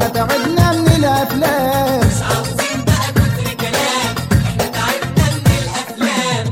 احنا تعبنا من الافلام مش عاوزين بقى كتر كلام احنا تعبنا من الافلام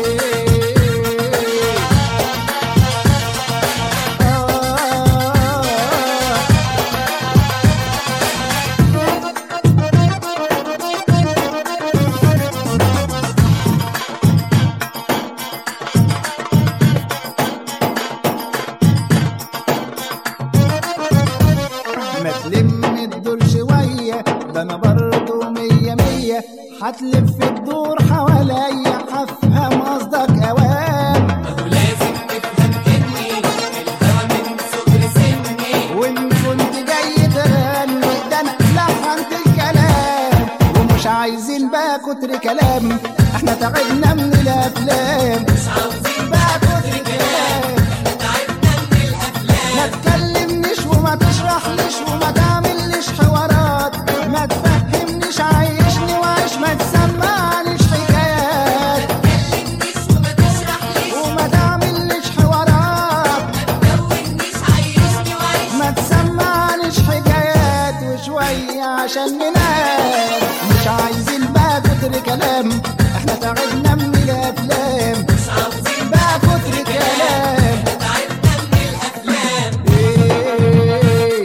ما تلم الدور شوية ده أنا برضه مية مية هتلف الدور حواليا هفهم قصدك أوام اهو لازم تفهم اني الهوى من صغر سني وإن كنت جاي تغني ده أنا لحنت الكلام ومش عايزين بقى كتر كلام احنا تعبنا من الأفلام مش عاوزين بقى كتر كلام احنا تعبنا من الافلام ما تكلمنيش وما تشرحليش وما تعمليش حوارات ما تفهمنيش عايشني وعيش ما تسمعنيش حكايات تكلمنيش وما تشرحليش وما تعمليش حوارات تدونيش عيشني وعيش ما تسمعنيش حكايات وشوية عشان ننام مش عايزين بقى كتر كلام احنا تعبنا من الافلام مش عاوزين بقى كتر كلام تعبنا من الافلام إيه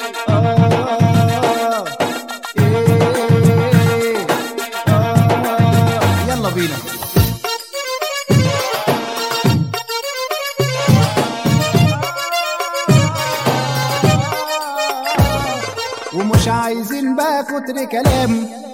آه إيه آه يلا بينا ومش عايزين بقى كتر كلام